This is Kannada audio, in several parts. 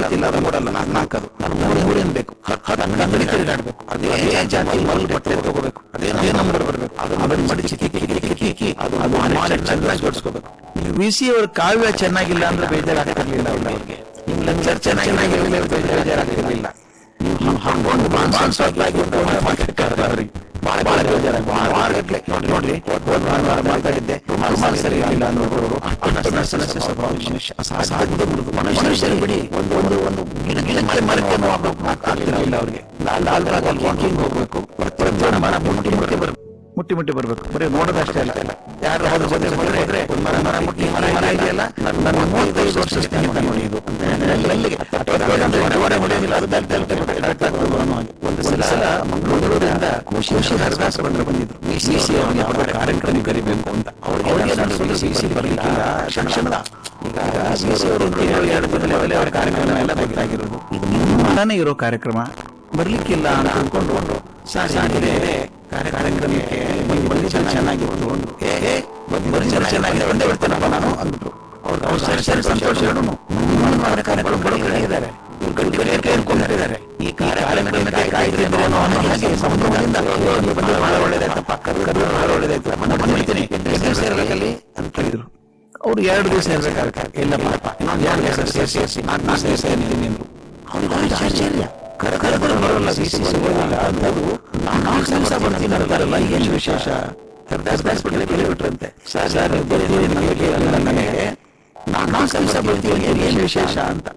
ಗೊತ್ತಿಲ್ಲ ಅದು ಕೊಡಲ್ಲ ನಾಲ್ಕು ನಾಲ್ಕದು ನಾನು ಮೂರೇ ಮೂರೇನ್ ಬೇಕು ಹತ್ತು ಅಂಗಡಿ ತಿರುಗಾಡ್ಬೇಕು ಅದೇ ಜಾತಿ ಮಲ್ ಬಟ್ಟೆ ತಗೋಬೇಕು ಅದೇ ಅದೇ ನಂಬರ್ ಬರಬೇಕು ಅದನ್ನ ಮಡಿಚಿ ಕಿಕ್ಕಿ ಕಿಕ್ಕಿ ಕಿಕ್ಕಿ ಅದು ಅದು ಮಾಡಿ ಚೆನ್ನಾಗಿ ಜೋಡಿಸ್ಕೋಬೇಕು ವಿ ಸಿ ಅವ್ರ ಕಾವ್ಯ ಚೆನ್ನಾಗಿಲ್ಲ ಅಂದ್ರೆ ಬೇಜಾರಾಗ್ತಿರ್ಲಿಲ್ಲ ಅವ್ರಿಗೆ ನಿಮ್ ಲೆಕ್ಚರ್ ಚೆನ್ನಾಗಿರಲಿಲ್ಲ ಬೇಜಾರಾಗ್ತಿರ್ಲಿಲ್ಲ ನೀವು ಹಾಕೊಂಡು ಬಾನ್ಸ್ ಆಗಿ ಮಾತಾಡ್ತಾರೆ ಬಹಳ ಬಹಳ ಬೇಜಾರಾಗಿ ಬಹಳ ಬಹಳ ಗಟ್ಲೆ ನೋಡ್ರಿ ನೋಡ್ರಿ ಹೋದ್ ಭಾನುವಾರ ಮಾತಾಡಿದ್ದೆ ರುಮಾಲ್ ಸರಿ ಇರಲಿಲ್ಲ ಅನ್ನೋರು ಮನುಷ್ಯರು ಬಿಡಿ ಒಂದು ಒಂದು ಒಂದು ಗಿಡ ಗಿಡ ಮರೆ ಮರಕ್ಕೆ ಆಗ್ತಿರಲಿಲ್ಲ ಅವ್ರಿಗೆ ಲಾಲ್ ಲಾಲ್ ಬಾಗಲ್ಲಿ ಹಿಂಗ್ ಹೋಗ್ಬೇಕು ಪ್ರತಿಯೊಂದು ಮರ ಮುಟ್ಟಿ ಮುಟ್ಟಿ ಬರ್ಬೇಕು ಮುಟ್ಟಿ ಮುಟ್ಟಿ ಬರ್ಬೇಕು ಬರೀ ನೋಡೋದಷ್ಟೇ ಅಲ್ಲ ಯಾರು ಹೋದ್ರೆ ಬಂದ್ರೆ ಬಂದ್ರೆ ಒಂದು ಮರ ಮರ ಮುಟ್ಟಿ ಮರ ಮರ ಇದೆಯಲ್ಲ ನನ್ನ ನನ್ನ ಮೂವತ್ತೈದು ವರ್ಷ ಸ್ನೇಹಿತ ನೋಡಿ ಇದು ಎಲ್ಲಿಗೆ ಹೊಡೆ ಹೊಡೆಯೋದಿಲ್ಲ ಅದು ಬೆಲ್ ಬೆಲ್ ಒಂದು ಸಲ ಮಂಗಳೂರಿಂದ ಖುಷಿ ಖುಷಿ ಹರಿದಾಸ ಬಂದ್ರೆ ಬಂದಿದ್ರು ವಿ ಸಿ ಸಿ ಅವರಿಗೆ ಅವರ ಕಾರ್ಯಕ್ರಮ ಕರಿಬೇಕು ಅಂತ ಅವ್ರಿಗೆ ಸಿ ಸಿ ಬರಲಿಲ್ಲ ಕ್ಷಣ ಕ್ಷಣದ ಈಗ ಸಿ ಸಿ ಅವರು ಎರಡು ದಿನದಲ್ಲಿ ಅವರ ಕಾರ್ಯಕ್ರಮ ಎಲ್ಲ ಬದಲಾಗಿರೋದು ಇದು ನಿಮ್ಮನೆ ಇರೋ ಕಾರ್ಯಕ್ರಮ ಬರ್ಲಿಕ್ಕಿಲ್ಲ ಅಂತ ಅಂದ್ಕೊಂಡು ಸಾರಿ ಕಾರ್ಯಕ್ರಮಕ್ಕೆ ಬಂದು ಬಂದು ಚೆನ್ನಾಗಿ ಒಂದು ಒಂದು ಏ ಏ ಬಂದು ಬಂದು ಚೆನ್ನಾಗಿ ಚೆನ್ನಾಗಿದೆ ಒಂದೇ ಬರ್ತಾನಪ್ಪ ನಾನು ಅಂದ್ಬಿಟ್ಟು ಅವ್ರು ಅವ್ರು ಸರಿ ಸರಿ ಸಂತೋಷ ಹೇಳೋನು ನಮ್ಮ ಕಾರ್ಯಕ್ರಮಗಳು ಬಡವರಿದ್ದಾರೆ ಇವ್ರು ಗಂಟೆ ಗಂಟೆ ಕೇಳ್ಕೊಂಡಿದ್ದಾರೆ ಈ ಕಾರ್ಯಕ್ರಮಕ್ಕೆ ಕಾಯ್ದೆ ಅಂದ್ರೆ ಏನೋ ಅನ್ನೋ ಹಾಗೆ ಸಮುದ್ರದಿಂದ ಬಹಳ ಒಳ್ಳೇದಾಯ್ತಪ್ಪ ಕರು ಕರು ಬಹಳ ಒಳ್ಳೇದಾಯ್ತು ಮನೆ ಬಂದ್ಬಿಡ್ತೀನಿ ಎಷ್ಟು ಸೇರ್ಬೇಕಲ್ಲಿ ಅಂತ ಹೇಳಿದ್ರು ಅವ್ರು ಎರಡು ದಿವಸ ಇರ್ಬೇಕಾದ್ರೆ ಇಲ್ಲ ಮಾಡಪ್ಪ ಇನ್ನೊಂದು ಎರಡು ದಿವಸ ಸೇರಿಸಿ ಸೇರಿಸಿ ನಾಲ್ಕು ನಾಲ್ಕು ದಿವಸ ಏನಿದ್ದೀನಿ ಅಂದ್ರು ಅವ್ರಿಗೆ ಅವ್ರಿಗೆ ಆಶ್ಚರ್ಯ ಕರ ಕರ ಕರ ಬರೋಲ್ಲ ಸಿ ಸಿ ಬರೋಲ್ಲ ಅಂದರು ನಾಲ್ಕು ದಿವಸ ಬರ್ತೀನಲ್ಲ ಏನು ವಿಶೇಷ ಹರಿದಾಸ್ ದಾಸ್ ಬಿಟ್ಟರೆ ಬೆಲೆ ಬಿಟ್ರಂತೆ ಸರ್ ಸರ್ ಬೇರೆ ಬೇರೆ ನನಗೆ ಕೇಳಲ್ಲ ನನಗೆ ನಾಲ್ಕು ನಾಲ್ಕು ದಿವಸ ಬರ್ತೀವಿ ಏನು ವಿಶೇಷ ಅಂತ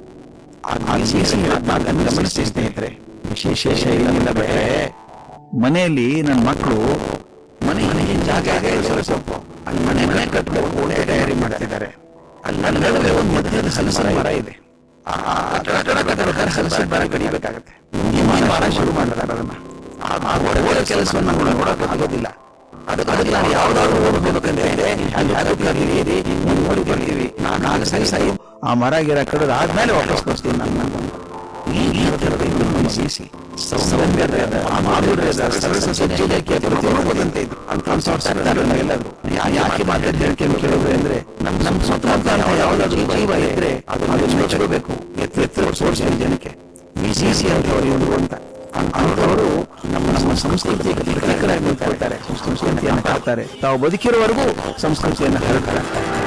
ವಿಶೇಷ ಮಾತನ್ನು ಗಮನಿಸಿ ಸ್ನೇಹಿತರೆ ವಿಶೇಷ ಇಲ್ಲ ಬೇರೆ ಮನೆಯಲ್ಲಿ ನನ್ನ ಮಕ್ಕಳು ಮನೆ ಮನೆಗೆ ಜಾಗ ಇದೆ ಸ್ವಲ್ಪ ಸ್ವಲ್ಪ ಅಲ್ಲಿ ಮನೆ ಮನೆ ಕಟ್ಟಬೇಕು ಊಟ ತಯಾರಿ ಮಾಡ್ತಿದ್ದಾರೆ ಅಲ್ಲಿ ನನ್ನ ನಡುವೆ ಒಂದು ಮಧ್ಯದ ಹಲಸಿನ ಮರ ಇದೆ ಆ ಟಡ ಟಡ ಟಡ ಟಡ ಹಲಸಿನ ಮರ ಕಡಿಬೇಕಾಗತ್ತೆ ಈ ಮರ ಶುರು ಮಾಡ್ತಾರೆ ಅದನ್ನ ಆ ಒಳ್ಳೆ ಕೆಲಸವನ್ನು ಕೂಡ ನೋಡಕ್ಕೆ ಆಗೋದಿಲ್ಲ ಅದಕ್ಕೆ ಅದಕ್ಕೆ ನಾವು ಯಾವ್ದಾದ್ರು ಓಡಬೇಕಂದ್ರೆ ಅಲ್ಲಿ ಅದಕ್ಕೆ ಕರೀರಿ ನೀವು ಹೊಡಿತೀವಿ ನಾನು ನಾಲ್ಕು ಸರಿ ಸರಿ ಆ ಮರ ಗಿರ ಕಡಿದು ಆದ್ಮೇಲೆ ವಾಪಸ್ ಕಳಿಸ್ತೀನಿ ನಾನು ಈ ಥರದ ಇದು ಸಿ ಸೌಂದರ್ಯದ ಆ ಮಾಧುರ್ಯದ ಸರಸ ಸಜ್ಜನಿಕೆ ಪ್ರತಿಯೊಬ್ಬದಂತೆ ಇದು ಅಂತ ಸರ್ಕಾರನ ಎಲ್ಲರೂ ಯಾಕೆ ಮಾತಾಡ್ತಾರೆ ಕೇಳಿ ಕೇಳೋದು ಅಂದ್ರೆ ನಮ್ ನಮ್ ಸ್ವತಂತ್ರ ನಾವು ಯಾವ್ದಾದ್ರು ಜೀವ ಇದ್ರೆ ಅದನ್ನು ಮೆಚ್ಚಬೇಕು ಎತ್ತು ಎತ್ತು ಓಡಿಸೋಡಿಸಿ ಜನಕ್ಕೆ ಬಿ ಸಿ ಸಿ ಅಂತ ಅವರು ಅಂತ ಅಂತವರು ನಮ್ಮ ನಮ್ಮ ಸಂಸ್ಕೃತಿಗೆ ನಿಖರವಾಗಿ ನಿಂತ್ಕೊಳ್ತಾರೆ ಸಂಸ್ಕೃತಿಯನ್ನು ಕಾಡ್ತಾರೆ ತಾವು ಬದುಕಿರುವವರೆಗೂ ಸಂಸ್ಕೃತಿಯನ್ನು ಹರಡ್ತಾರೆ